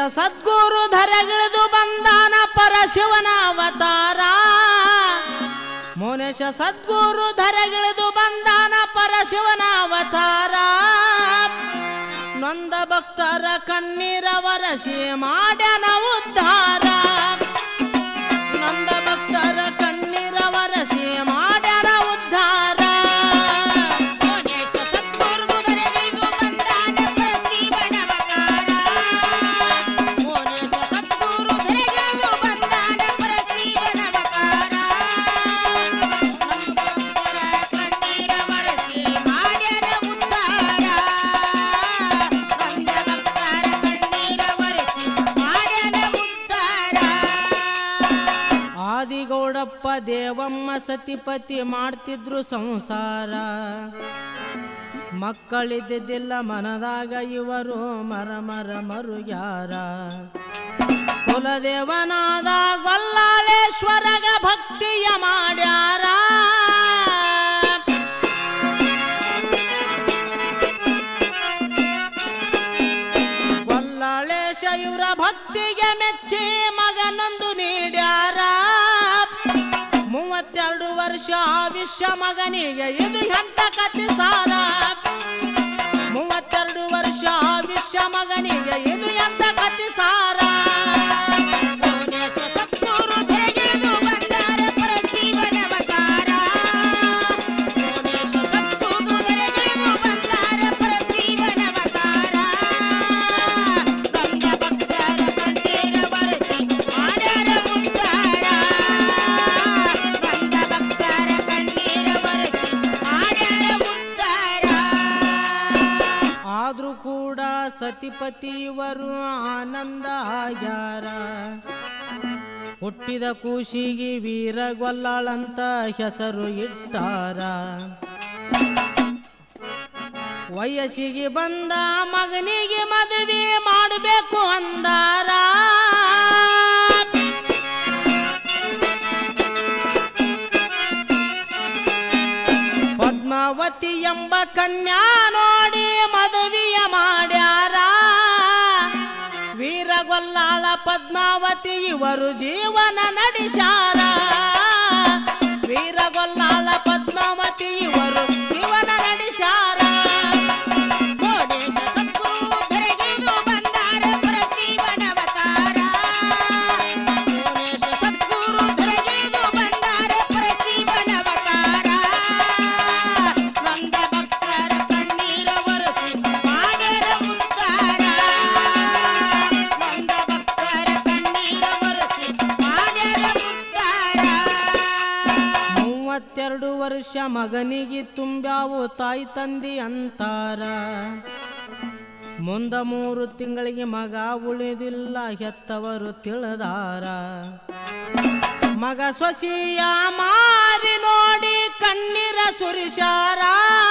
ಸದ್ಗುರು ಧರೆಗಿಳಿದು ಬಂದಾನ ಪರಶಿವನ ಅವತಾರ ಮೌನೇಶ ಸದ್ಗುರು ಧರೆಗಿಳಿದು ಬಂದಾನ ಪರಶಿವನ ಅವತಾರ ನೊಂದ ಭಕ್ತರ ಕಣ್ಣೀರ ವರಸಿ ಮಾಡ್ಯಾನ ಉದ್ಧಾರ ನೊಂದ ಭಕ್ತರ ಕಣ್ಣೀರ ವರಸಿ ಮಾಡ್ಯಾನ ಉದ್ಧಾರ ಮೌನೇಶ ಸದ್ಗುರು ಧರೆಗಿಳಿದು ಬಂದಾನ ಪರಶಿವನವತಾರ. ಮೌನೇಶ ಸದ್ಗುರು ಧರೆಗಿಳಿದು ಬಂದಾನ ಪರಶಿವನವತಾರ. ಭಕ್ತರ ಕಣ್ಣೀರ ಒರೆಸಿ ಮಾಡ್ಯಾನ ಉದ್ಧಾರ. ಬಂದ ಭಕ್ತರ ಕಣ್ಣೀರ ಒರೆಸಿ ಮಾಡ್ಯಾನ ಉದ್ಧಾರ. ಆದಿಗೌಡಪ್ಪ ದೇವಮ್ಮ ಸತಿಪತಿ ಮಾಡ್ತಿದ್ರು ಸಂಸಾರ ಮಕ್ಕಳಿದ್ದಿದ್ದಿಲ್ಲ ಮನದಾಗ ಇವರು ಮರ ಮರ ಮರುಗ್ಯಾರ ಕುಲದೇವನಾದ ಗೊಲ್ಲಾಳೇಶ್ವರಗ ಭಕ್ತಿಯ ಮಾಡ್ಯಾರ ಗೊಲ್ಲಾಳೇಶ ಇವರ ಭಕ್ತಿಗೆ ಮೆಚ್ಚಿ ಮಗನೊಂದು ನೀಡ್ಯಾರ ಮೂವತ್ತೆರಡು ವರ್ಷ ವಿಶ್ವ ಮಗನಿಗೆ ಇದು ಎಂತ ಕಥೆ ಸಾರ ಮೂವತ್ತೆರಡು ವರ್ಷ ವಿಶ್ವ ಮಗನಿಗೆ ಇದು ಎಂತ ಕಥೆ ಸಾರ ಮೌನೇಶ ಸದ್ಗುರು ಧರೆಗಿಳಿದು ಬಂದಾರ ಪರಶಿವನವತಾರ. ಮೌನೇಶ ಸದ್ಗುರು ಧರೆಗಿಳಿದು ಬಂದಾರ ಪರಶಿವನವತಾರ. ಬಂದ ಭಕ್ತರ ಕಣ್ಣೀರ ಒರೆಸಿ ಮಾಡ್ಯಾರ ಉದ್ಧಾರ. ಬಂದ ಭಕ್ತರ ಕಣ್ಣೀರ ಒರೆಸಿ ಮಾಡ್ಯಾರ ಉದ್ಧಾರ. ಆದ್ರೂ ಕೂಡ ಸತಿಪತಿ ಇವರು ಆನಂದ ಆಗ್ಯಾರ ಹುಟ್ಟಿದ ಕೂಸಿಗೆ ವೀರಗೊಲ್ಲಾಳಂತ ಹೆಸರು ಇಟ್ಟಾರ ವಯಸ್ಸಿಗೆ ಬಂದ ಮಗನಿಗೆ ಮದುವೆ ಮಾಡಬೇಕು ಅಂದಾರ ಪದ್ಮಾವತಿ ಎಂಬ ಕನ್ಯಾ ನೋಡಿ ಮದುವೆಯ ಮಾಡ್ಯಾರ ವೀರಗೊಲ್ಲಾಳ ಪದ್ಮಾವತಿ ಇವರು ಜೀವನ ನಡೆಸ್ಯಾರ ವೀರಗೊಲ್ಲಾಳ ಪದ್ಮಾವತಿ ಇವರು ಜೀವನ ನಡೆಸ್ಯಾರ ಮೌನೇಶ ಸದ್ಗುರು ಧರೆಗಿಳಿದು ಬಂದಾರ ಪರಶಿವನವತಾರ. ಮೌನೇಶ ಸದ್ಗುರು ಧರೆಗಿಳಿದು ಬಂದಾರ ಪರಶಿವನವತಾರ. ನೊಂದ ಭಕ್ತರ ಕಣ್ಣೀರ ಒರೆಸಿ ಮಾಡ್ಯಾರ ಉದ್ಧಾರ. ನೊಂದ ಭಕ್ತರ ಕಣ್ಣೀರ ಒರೆಸಿ ಮಾಡ್ಯಾರ ಉದ್ಧಾರ. ಮೂವತ್ತೆರಡು ವರ್ಷ ಮಗನಿಗೆ ತುಂಬ್ಯಾವು ತಾಯಿ ತಂದಿ ಅಂತಾರ ಮುಂದ ಮೂರು ತಿಂಗಳಿಗೆ ಮಗ ಉಳಿದಿಲ್ಲ ಹೆತ್ತವರು ತಿಳಿದಾರ ಮಗ ಸೊಸಿಯ ಮಾರಿ ನೋಡಿ ಕಣ್ಣೀರ ಸುರಿಸಾರ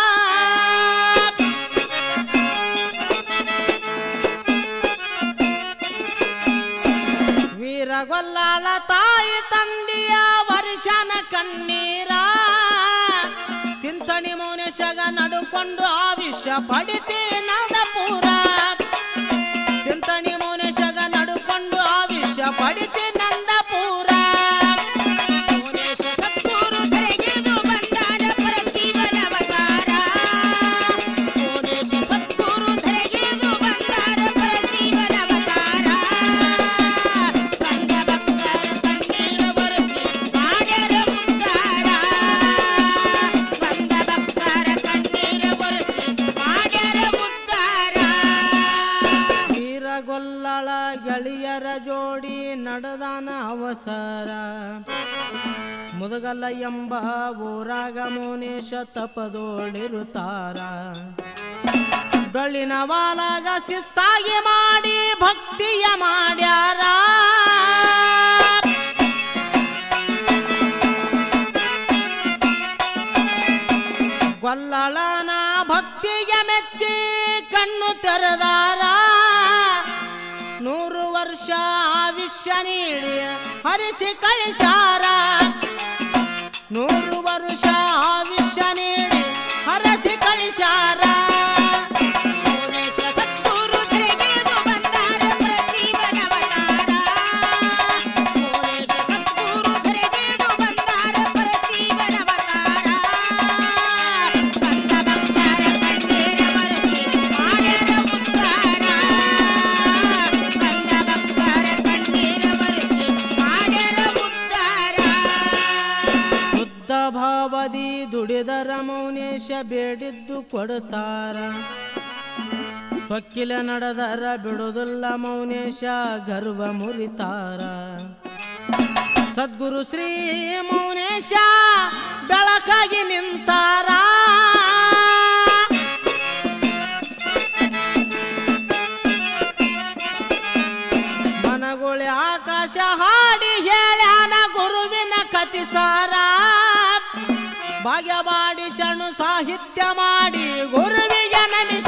ವೀರಗೊಲ್ಲಾಳ ತಾಯಿ ತಂದೆಯ ವರ್ಷನ ಕಣ್ಣೀರ ತಿಂತಣಿ ಮೌನೇಶಗ ನಡುಕೊಂಡು ಆವಿಷ್ಯ ಪಡಿತಿ ನಂದಪುರ ತಿಂತಣಿ ಮೌನೇಶಗ ನಡುಕೊಂಡು ಆವಿಷ್ಯ ಪಡಿತಿ ನಂದಪುರ ಮೌನೇಶ ಸದ್ಗುರು ಧರೆಗಿಳಿದು ಬಂದಾರ ಪರಶಿವನವತಾರ. ಮೌನೇಶ ಸದ್ಗುರು ಧರೆಗಿಳಿದು ಬಂದಾರ ಪರಶಿವನವತಾರ. ಬಂದ ಭಕ್ತರ ಕಣ್ಣೀರ ಒರೆಸಿ ಮಾಡ್ಯಾರ ಉದ್ಧಾರ. ಬಂದ ಭಕ್ತರ ಕಣ್ಣೀರ ಒರೆಸಿ ಮಾಡ್ಯಾರ ಉದ್ಧಾರ. ವೀರಗೊಲ್ಲಾಳ ಗೆಳೆಯರ ಜೋಡಿ ನಡೆದಾನ ಅವಸರ ಮುದಗಲ್ಲ ಎಂಬ ಊರಾಗ ಮೌನೇಶ ತಪದೋಡಿರುತ್ತಾರ ಬೆಳ್ಳಿನ ವಾಲಾಗ ಶಿಸ್ತಾಗಿ ಮಾಡಿ ಭಕ್ತಿಯ ಮಾಡ್ಯಾರ ಗೊಲ್ಲಳನ ಭಕ್ತಿಗೆ ಮೆಚ್ಚಿ ಕಣ್ಣು ತೆರೆದಾರ ನೂರು ವರ್ಷ ಆವಿಷ್ಯ ನೀಡಿ ಹರಿಸಿ ಕಳಿಸಾರ ನೂರು ವರ್ಷ ಆವಿಷ್ಯ ನೀಡಿ ಹರಸಿ ಕಳಿಸಾರ ಮೌನೇಶ ಸದ್ಗುರು ಧರೆಗಿಳಿದು ಬಂದಾರ ಪರಶಿವನ ಜೀವಾವಧಿ ದುಡಿದರ ಮೌನೇಶ ಬೇಡಿದ್ದು ಕೊಡುತ್ತಾರ ಸೊಕ್ಕಿಲ ನಡೆದರ ಬಿಡುದಿಲ್ಲ ಮೌನೇಶ ಗರ್ವ ಮುರಿತಾರ ಸದ್ಗುರು ಶ್ರೀ ಮೌನೇಶ ಬೆಳಕಾಗಿ ನಿಂತಾರ ಮನಗುಳಿ ಆಕಾಶ ಹಾಡಿ ಹೇಳ್ಯಾನ ಗುರುವಿನ ಕತಿಸಾರ ಭಾಗ್ಯವಾಡಿ ಶರಣು ಸಾಹಿತ್ಯ ಮಾಡಿ ಗುರುವಿಗೆ ನಮಿಸ